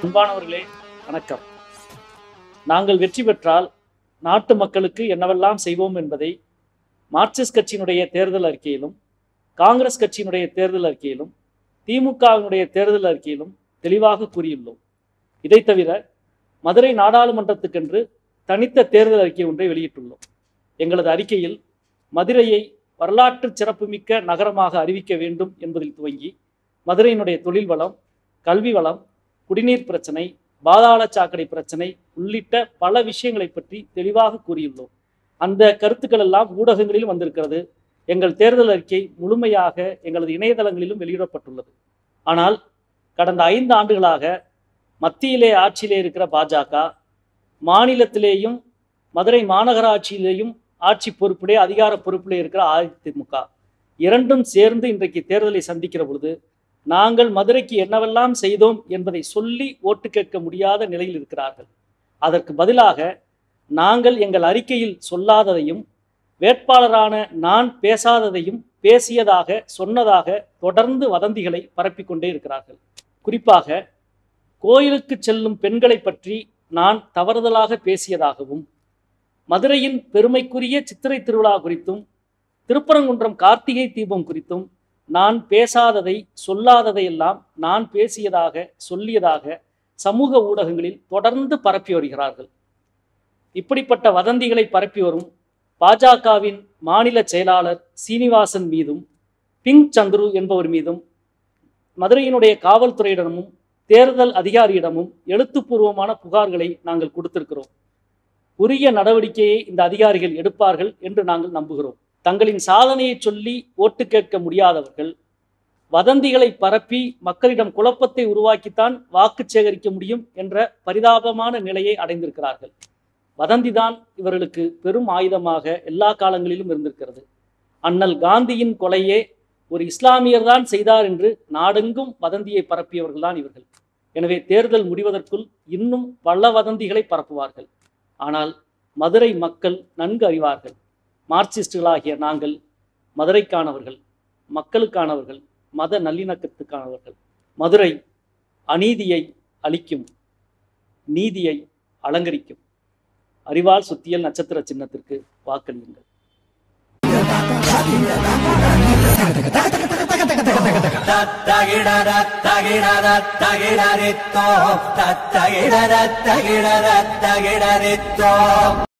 அன்பானவர்களே வணக்கம் நாங்கள் வெற்றி பெற்றால் நாட்டு மக்களுக்கு என்னவெல்லாம் செய்வோம் என்பதை மார்க்சிஸ்ட் கட்சியினுடைய தேர்தல் அறிக்கையிலும் காங்கிரஸ் கட்சியினுடைய தேர்தல் அறிக்கையிலும் திமுகவினுடைய தேர்தல் அறிக்கையிலும் தெளிவாக கூறியுள்ளோம் இதை தவிர மதுரை நாடாளுமன்றத்துக்கென்று தனித்த தேர்தல் அறிக்கை ஒன்றை வெளியிட்டுள்ளோம் எங்களது அறிக்கையில் மதுரையை வரலாற்று சிறப்புமிக்க நகரமாக அறிவிக்க வேண்டும் என்பதில் துவங்கி மதுரையினுடைய தொழில் வளம் கல்வி வளம் குடிநீர் பிரச்சனை பாதாள சாக்கடை பிரச்சனை உள்ளிட்ட பல விஷயங்களை பற்றி தெளிவாக கூறியுள்ளோம் அந்த கருத்துக்கள் எல்லாம் ஊடகங்களிலும் வந்திருக்கிறது எங்கள் தேர்தல் அறிக்கை முழுமையாக எங்களது இணையதளங்களிலும் வெளியிடப்பட்டுள்ளது ஆனால் கடந்த ஐந்து ஆண்டுகளாக மத்தியிலே ஆட்சியிலே இருக்கிற பாஜக மாநிலத்திலேயும் மதுரை மாநகராட்சியிலேயும் ஆட்சி பொறுப்பிலே அதிகார பொறுப்பிலே இருக்கிற அதிமுக இரண்டும் சேர்ந்து இன்றைக்கு தேர்தலை சந்திக்கிற பொழுது நாங்கள் மதுரைக்கு என்னவெல்லாம் செய்தோம் என்பதை சொல்லி ஓட்டு கேட்க முடியாத நிலையில் இருக்கிறார்கள் அதற்கு பதிலாக நாங்கள் எங்கள் அறிக்கையில் சொல்லாததையும் வேட்பாளரான நான் பேசாததையும் பேசியதாக சொன்னதாக தொடர்ந்து வதந்திகளை பரப்பிக்கொண்டே இருக்கிறார்கள் குறிப்பாக கோயிலுக்கு செல்லும் பெண்களை பற்றி நான் தவறுதலாக பேசியதாகவும் மதுரையின் பெருமைக்குரிய சித்திரை திருவிழா குறித்தும் திருப்பரங்குன்றம் கார்த்திகை தீபம் குறித்தும் நான் பேசாததை சொல்லாததையெல்லாம் நான் பேசியதாக சொல்லியதாக சமூக ஊடகங்களில் தொடர்ந்து பரப்பி வருகிறார்கள் இப்படிப்பட்ட வதந்திகளை பரப்பி வரும் பாஜகவின் மாநில செயலாளர் சீனிவாசன் மீதும் பிங்க் சந்துரு என்பவர் மீதும் மதுரையினுடைய காவல்துறையிடமும் தேர்தல் அதிகாரியிடமும் எழுத்துப்பூர்வமான புகார்களை நாங்கள் கொடுத்திருக்கிறோம் உரிய நடவடிக்கையை இந்த அதிகாரிகள் எடுப்பார்கள் என்று நாங்கள் நம்புகிறோம் தங்களின் சாதனையை சொல்லி ஓட்டு கேட்க முடியாதவர்கள் வதந்திகளை பரப்பி மக்களிடம் குழப்பத்தை உருவாக்கித்தான் வாக்கு சேகரிக்க முடியும் என்ற பரிதாபமான நிலையை அடைந்திருக்கிறார்கள் வதந்திதான் இவர்களுக்கு பெரும் ஆயுதமாக எல்லா காலங்களிலும் இருந்திருக்கிறது அண்ணல் காந்தியின் கொலையே ஒரு இஸ்லாமியர் தான் செய்தார் என்று நாடெங்கும் வதந்தியை பரப்பியவர்கள்தான் இவர்கள் எனவே தேர்தல் முடிவதற்குள் இன்னும் பல வதந்திகளை பரப்புவார்கள் ஆனால் மதுரை மக்கள் நன்கு அறிவார்கள் மார்க்சிஸ்டுகளாகிய நாங்கள் மதுரைக்கானவர்கள் மக்களுக்கானவர்கள் மத நல்லிணக்கத்துக்கானவர்கள் மதுரை அநீதியை அளிக்கும் நீதியை அலங்கரிக்கும் அறிவால் சுத்தியல் நட்சத்திர சின்னத்திற்கு வாக்களியுங்கள் தத்தகிடர தகிடர தகிடரித்தோ தத்தகிடர தகிடர தகிடரித்தோ